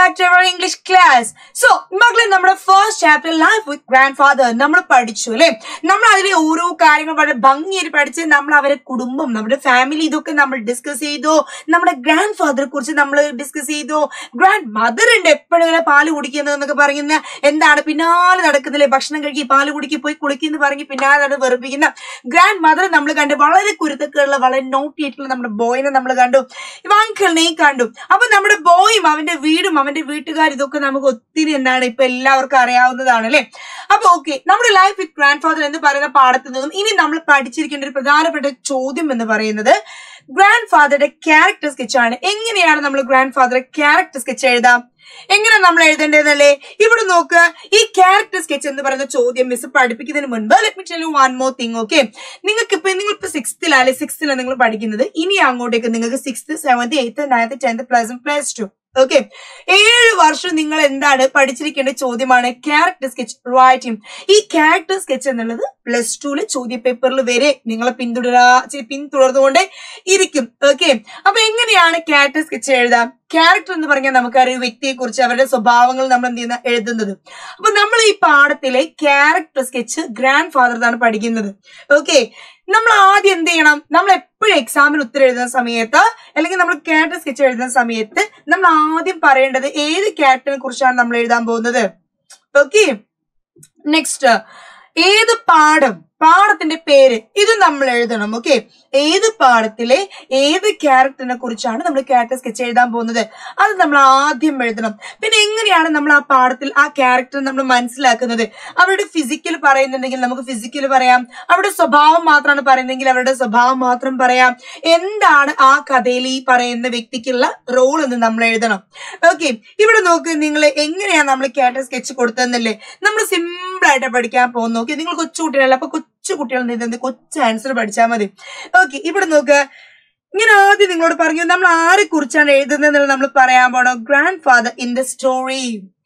back to our English class so മക്കളെ നമ്മുടെ first chapter life with grandfather നമ്മൾ പഠിച്ചു അല്ലെ നമ്മൾ അതിലെ ഓരോ കാര്യങ്ങൾ വളരെ ഭംഗിയായിട്ട് പഠിച്ച് നമ്മൾ അവരെ കുടുംബം നമ്മുടെ ഫാമിലി ഇതൊക്കെ നമ്മൾ ഡിസ്കസ് ചെയ്തു നമ്മുടെ ഗ്രാൻഡ് ഫാദറെ കുറിച്ച് നമ്മൾ ഡിസ്കസ് ചെയ്തു ഗ്രാൻഡ് മദർ ഉണ്ട് എപ്പോഴും ഇങ്ങനെ പാല് കുടിക്കുന്നത് എന്നൊക്കെ പറയുന്ന എന്താണ് പിന്നാലെ നടക്കുന്നില്ലേ ഭക്ഷണം കഴിക്കി പാല് കുടിക്കി പോയി കുളിക്കുന്നു പറഞ്ഞ് പിന്നാലെ നടന്ന് വെറുപ്പിക്കുന്ന ഗ്രാൻഡ് മദർ നമ്മൾ കണ്ടു വളരെ കുരുത്തക്കുള്ള വളരെ നോട്ടി ആയിട്ടുള്ള നമ്മുടെ ബോയിനെ നമ്മൾ കണ്ടു അങ്കിളിനെയും കണ്ടു അപ്പൊ നമ്മുടെ ബോയും അവന്റെ വീടും അവന്റെ വീട്ടുകാർ ഇതൊക്കെ നമുക്ക് ഒത്തിരി എന്താണ് ഇപ്പൊ എല്ലാവർക്കും അറിയാവുന്നതാണ് അല്ലെ അപ്പൊ ഓക്കെ നമ്മുടെ ലൈഫ് വിത്ത് ഗ്രാൻഡ് ഫാദർ എന്ന് പറയുന്ന പാഠത്തിൽ നിന്നും ഇനി നമ്മൾ പഠിച്ചിരിക്കേണ്ട ഒരു പ്രധാനപ്പെട്ട ചോദ്യം എന്ന് പറയുന്നത് ഗ്രാൻഡ് ഫാദറുടെ ക്യാരക്ടർ സ്കെച്ച് ആണ് എങ്ങനെയാണ് നമ്മൾ ഗ്രാൻഡ് ഫാദറെ ക്യാരക്ടർ സ്കെച്ച് എഴുതാം എങ്ങനെ നമ്മൾ എഴുതേണ്ടതെന്നല്ലേ ഇവിടെ നോക്ക് ഈ ക്യാരക്ടർ സ്കെച്ച് എന്ന് പറയുന്ന ചോദ്യം മിസ് പഠിപ്പിക്കുന്നതിന് മുൻപ് let me tell you one more thing okay നിങ്ങൾക്ക് ഇപ്പൊ നിങ്ങൾ ഇപ്പൊ സിക്സ്ത്തിലല്ലേ സിക്സ്ത്തിലാണ് നിങ്ങൾ പഠിക്കുന്നത് ഇനി അങ്ങോട്ടേക്ക് നിങ്ങൾക്ക് sixth seventh eighth ninth tenth plus plus two okay ഏഴ് വർഷം നിങ്ങൾ എന്താണ് പഠിച്ചിരിക്കേണ്ട ചോദ്യമാണ് ക്യാരക്ടർ സ്കെച്ച് റൈറ്റിംഗ് ഈ ക്യാരക്ടർ സ്കെച്ച് എന്നുള്ളത് പ്ലസ് ടുവിലെ ചോദ്യ പേപ്പറിൽ വരെ നിങ്ങളെ പിന്തുടരാ ചെ- പിന്തുടർന്നുകൊണ്ട് ഇരിക്കും ഓക്കെ അപ്പൊ എങ്ങനെയാണ് ക്യാരക്ടർ സ്കെച്ച് എഴുതാം ക്യാരക്ടർ എന്ന് പറഞ്ഞാൽ നമുക്കറിയാം വ്യക്തിയെ കുറിച്ച് അവരുടെ സ്വഭാവങ്ങൾ നമ്മൾ എന്ത് ചെയ്യുന്ന എഴുതുന്നത് അപ്പൊ നമ്മൾ ഈ പാഠത്തിലെ ക്യാരക്ടർ സ്കെച്ച് ഗ്രാൻഡ് ഫാദർ പഠിക്കുന്നത് ഓക്കെ നമ്മൾ ആദ്യം എന്ത് ചെയ്യണം നമ്മൾ എപ്പോഴും എക്സാമിന് ഉത്തരം എഴുതുന്ന സമയത്ത് അല്ലെങ്കിൽ നമ്മൾ ക്യാരക്ടർ സ്കെച്ച് എഴുതുന്ന സമയത്ത് നമ്മൾ ആദ്യം പറയേണ്ടത് ഏത് ക്യാരക്ടറിനെ കുറിച്ചാണ് നമ്മൾ എഴുതാൻ പോകുന്നത് ഓക്കെ നെക്സ്റ്റ് ഏത് പാഠം പാഠത്തിന്റെ പേര് ഇത് നമ്മൾ എഴുതണം ഓക്കെ ഏത് പാഠത്തിലെ ഏത് ക്യാരക്ടറിനെ കുറിച്ചാണ് നമ്മൾ ക്യാരക്ടർ സ്കെച്ച് എഴുതാൻ പോകുന്നത് അത് നമ്മൾ ആദ്യം എഴുതണം പിന്നെ എങ്ങനെയാണ് നമ്മൾ ആ പാഠത്തിൽ ആ ക്യാരക്ടർ നമ്മൾ മനസ്സിലാക്കുന്നത് അവരുടെ ഫിസിക്കൽ പറയുന്നുണ്ടെങ്കിൽ നമുക്ക് ഫിസിക്കൽ പറയാം അവരുടെ സ്വഭാവം മാത്രമാണ് പറയുന്നതെങ്കിൽ അവരുടെ സ്വഭാവം മാത്രം പറയാം എന്താണ് ആ കഥയിൽ ഈ പറയുന്ന വ്യക്തിക്കുള്ള റോൾ എന്ന് നമ്മൾ എഴുതണം ഓക്കെ ഇവിടെ നോക്ക് നിങ്ങൾ എങ്ങനെയാണ് നമ്മൾ ക്യാരക്ടർ സ്കെച്ച് കൊടുത്തതെന്നല്ലേ നമ്മൾ സിമ്പിൾ ആയിട്ട് പഠിക്കാൻ പോകുന്നു ഓക്കെ നിങ്ങൾ കൊച്ചു കുട്ടികളല്ല അപ്പൊ കൊച്ചു കുട്ടികൾ എന്ത് കൊച്ചു ആൻസർ പഠിച്ചാൽ മതി ഓക്കെ ഇവിടെ നോക്ക് ഇങ്ങനെ ആദ്യം നിങ്ങളോട് പറഞ്ഞു നമ്മൾ ആരെ കുറിച്ചാണ് എഴുതുന്നത് നമ്മൾ പറയാൻ പോണോ grandfather in the story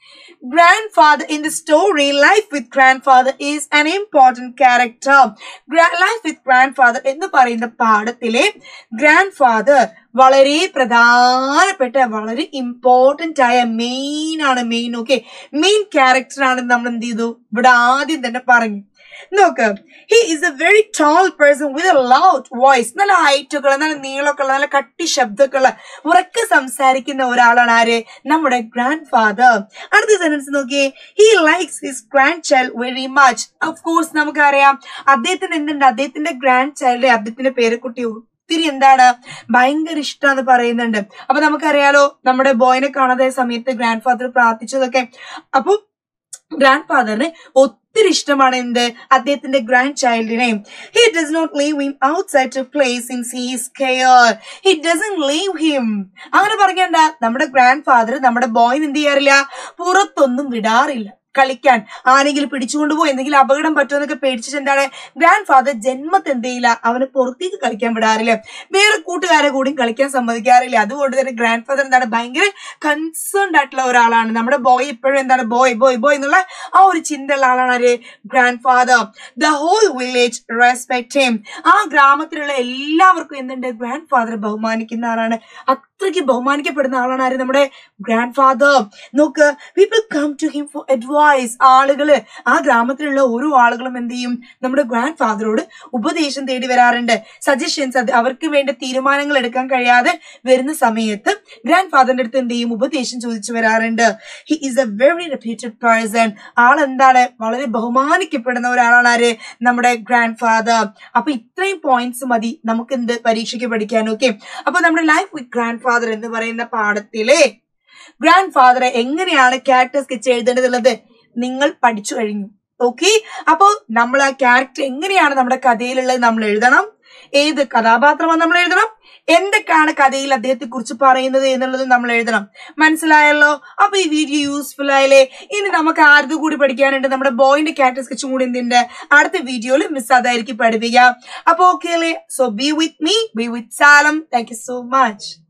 grandfather in the story life with grandfather is an important character Gra- life with grandfather എന്ന് പറയുന്ന പാഠത്തിലെ ഗ്രാൻഡ് ഫാദർ വളരെ പ്രധാനപ്പെട്ട വളരെ ഇമ്പോർട്ടന്റ് ആയ മെയിൻ ആണ് മെയിൻ ഓക്കെ മെയിൻ ക്യാരക്ടർ ആണ് നമ്മൾ എന്ത് ചെയ്തു ഇവിടെ ആദ്യം തന്നെ പറഞ്ഞു നോക്ക് he is a very tall person with a loud voice നല്ല ഹൈറ്റ് ഒക്കെ ഉള്ള നല്ല നീളമൊക്കെ ഉള്ള നല്ല കട്ടി ശബ്ദമൊക്കെ ഉള്ള ഉറക്കെ സംസാരിക്കുന്ന ഒരാളാണ് ആര് നമ്മുടെ ഗ്രാൻഡ് ഫാദർ അടുത്ത സെന്റൻസ് നോക്കിയേ he likes his grandchild very much of course നമുക്കറിയാം അദ്ദേഹത്തിന് എന്തുണ്ട് അദ്ദേഹത്തിന്റെ ഗ്രാൻഡ് ചൈൽഡ് അദ്ദേഹത്തിന്റെ പേരക്കുട്ടി ഒത്തിരി എന്താണ് ഭയങ്കര ഇഷ്ടമെന്ന് പറയുന്നുണ്ട് അപ്പൊ നമുക്കറിയാലോ നമ്മുടെ ബോയിനെ കാണാതെ സമയത്ത് ഗ്രാൻഡ് ഫാദർ പ്രാർത്ഥിച്ചതൊക്കെ അപ്പൊ ഗ്രാൻഡ് ഫാദറിന് ഒത്തിരി ഇഷ്ടമാണ് എന്ത് അദ്ദേഹത്തിന്റെ ഗ്രാൻഡ് ചൈൽഡിനെ he does not leave him outside to play since he's care he doesn't leave him അങ്ങനെ പറയണ്ട നമ്മുടെ ഗ്രാൻഡ് ഫാദർ നമ്മുടെ ബോയിന് എന്ത് ചെയ്യാറില്ല പുറത്തൊന്നും വിടാറില്ല കളിക്കാൻ ആരെങ്കിലും പിടിച്ചുകൊണ്ട് പോയി എന്തെങ്കിലും അപകടം പറ്റുമെന്നൊക്കെ പേടിച്ചിട്ട് എന്താണ് ഗ്രാൻഡ് ഫാദർ ജന്മത്ത് എന്ത് ചെയ്യില്ല അവന് പുറത്തേക്ക് കളിക്കാൻ വിടാറില്ല വേറെ കൂട്ടുകാരെ കൂടി കളിക്കാൻ സമ്മതിക്കാറില്ല അതുകൊണ്ട് തന്നെ ഗ്രാൻഡ് ഫാദർ എന്താണ് ഭയങ്കര കൺസേൺഡ് ആയിട്ടുള്ള ഒരാളാണ് നമ്മുടെ ബോയ് ഇപ്പോഴും എന്താണ് ബോയ് ബോയ് ബോയ് എന്നുള്ള ആ ഒരു ചിന്തയുള്ള ആളാണ് ആര് grandfather the whole village respect him ആ ഗ്രാമത്തിലുള്ള എല്ലാവർക്കും എന്തുണ്ട് ഗ്രാൻഡ് ഫാദർ ബഹുമാനിക്കുന്ന ആളാണ് അത്രയ്ക്ക് ബഹുമാനിക്കപ്പെടുന്ന ആളാണ് ആര് നമ്മുടെ ഗ്രാൻഡ് ഫാദർ നോക്ക് people come to him for advice ആളുകള് ആ ഗ്രാമത്തിലുള്ള ഓരോ ആളുകളും എന്ത് ചെയ്യും നമ്മുടെ ഗ്രാൻഡ് ഫാദറോട് ഉപദേശം തേടി വരാറുണ്ട് സജഷൻസ് അത് അവർക്ക് വേണ്ട തീരുമാനങ്ങൾ എടുക്കാൻ കഴിയാതെ വരുന്ന സമയത്ത് ഗ്രാൻഡ് ഫാദറിന്റെ അടുത്ത് എന്ത് ചെയ്യും ഉപദേശം ചോദിച്ചു വരാറുണ്ട് he is a very reputed person ആൾ എന്താണ് വളരെ ബഹുമാനിക്കപ്പെടുന്ന ഒരാളാണ് ആര് നമ്മുടെ ഗ്രാൻഡ് ഫാദർ അപ്പൊ ഇത്രയും പോയിന്റ്സ് മതി നമുക്ക് എന്ത് പരീക്ഷയ്ക്ക് പഠിക്കാൻ ഓക്കെ അപ്പൊ നമ്മുടെ ലൈഫ് വിത്ത് ഗ്രാൻഡ് ഫാദർ എന്ന് പറയുന്ന പാഠത്തിലെ ഗ്രാൻഡ് ഫാദറെ എങ്ങനെയാണ് ക്യാരക്ടർ സ്കെച്ച് എഴുതേണ്ടതുള്ളത് നിങ്ങൾ പഠിച്ചു കഴിഞ്ഞു ഓക്കെ അപ്പോ നമ്മൾ ആ ക്യാരക്ടർ എങ്ങനെയാണ് നമ്മുടെ കഥയിലുള്ളത് നമ്മൾ എഴുതണം ഏത് കഥാപാത്രമാണ് നമ്മൾ എഴുതണം എന്തൊക്കെയാണ് കഥയിൽ അദ്ദേഹത്തെ കുറിച്ച് പറയുന്നത് എന്നുള്ളത് നമ്മൾ എഴുതണം മനസ്സിലായല്ലോ അപ്പൊ ഈ വീഡിയോ യൂസ്ഫുൾ ആയാലേ ഇനി നമുക്ക് ആരത് കൂടി പഠിക്കാനുണ്ട് നമ്മുടെ ബോയിന്റെ ക്യാരക്ടർ സ്കെച്ചും കൂടി എന്തിന്റെ അടുത്ത വീഡിയോയിൽ മിസ് അതായിരിക്കും പഠിപ്പിക്കാം അപ്പൊ ഓക്കെ അല്ലേ so be with me be with സാലം താങ്ക് യു സോ മച്ച്